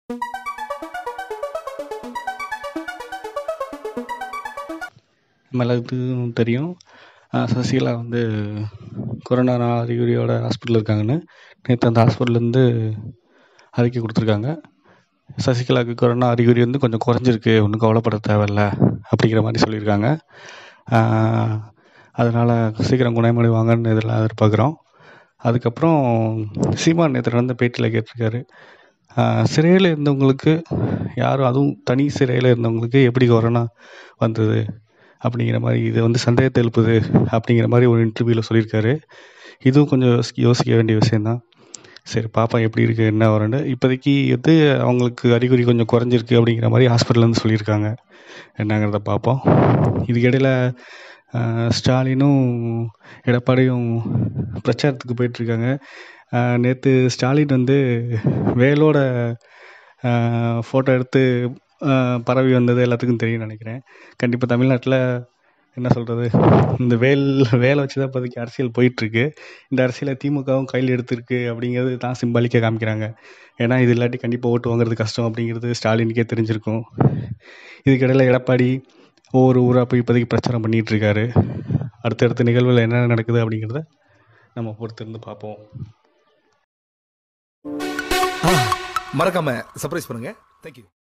நம்ம எல்லாத்துக்கும் தெரியும் சசிகலா வந்து கொரோனா அறிகுறியோட ஹாஸ்பிட்டலில் இருக்காங்கன்னு நேற்று அந்த ஹாஸ்பிட்டல்லேருந்து அறிக்கை கொடுத்துருக்காங்க சசிகலாவுக்கு கொரோனா அறிகுறி வந்து கொஞ்சம் குறைஞ்சிருக்கு ஒன்றும் கவலைப்பட தேவையில்ல அப்படிங்கிற மாதிரி சொல்லியிருக்காங்க அதனால் சீக்கிரம் குணமடைவாங்கன்னு இதெல்லாம் எதிர்பார்க்குறோம் அதுக்கப்புறம் சீமான் நேற்று நடந்த பேட்டியில் கேட்டிருக்காரு சிறையில் இருந்தவங்களுக்கு யாரும் அதுவும் தனி சிறையில் இருந்தவங்களுக்கு எப்படி கொரோனா வந்தது அப்படிங்கிற மாதிரி இது வந்து சந்தேகத்தை எழுப்புது அப்படிங்கிற மாதிரி ஒரு இன்டர்வியூவில் சொல்லியிருக்காரு இதுவும் கொஞ்சம் யோசி யோசிக்க வேண்டிய விஷயந்தான் சரி பார்ப்போம் எப்படி இருக்குது என்ன வரும்னு இப்போதைக்கு வந்து அவங்களுக்கு அறிகுறி கொஞ்சம் குறைஞ்சிருக்கு அப்படிங்கிற மாதிரி ஹாஸ்பிட்டல்லேருந்து சொல்லியிருக்காங்க என்னங்கிறத பார்ப்போம் இதுக்கிடையில் ஸ்டாலினும் எடப்பாடியும் பிரச்சாரத்துக்கு போயிட்டுருக்காங்க நேற்று ஸ்டாலின் வந்து வேலோட ஃபோட்டோ எடுத்து பரவி வந்தது எல்லாத்துக்கும் தெரியும்னு நினைக்கிறேன் கண்டிப்பாக தமிழ்நாட்டில் என்ன சொல்கிறது இந்த வேல் வேலை வச்சு தான் இப்போதைக்கு அரசியல் போயிட்டுருக்கு இந்த அரசியலை திமுகவும் கையில் எடுத்திருக்கு அப்படிங்கிறது தான் சிம்பாலிக்காக காமிக்கிறாங்க ஏன்னா இது இல்லாட்டி கண்டிப்பாக ஓட்டு வாங்குறது கஷ்டம் அப்படிங்கிறது ஸ்டாலினுக்கே தெரிஞ்சிருக்கும் இதுக்கிடையில் எடப்பாடி ஒவ்வொரு ஊராக போய் இப்போதைக்கு பிரச்சாரம் பண்ணிகிட்டு இருக்காரு அடுத்தடுத்த நிகழ்வில் என்னென்ன நடக்குது அப்படிங்கிறத நம்ம பொறுத்திருந்து பார்ப்போம் மறக்காம சர்ப்ரைஸ் பண்ணுங்க தேங்க்யூ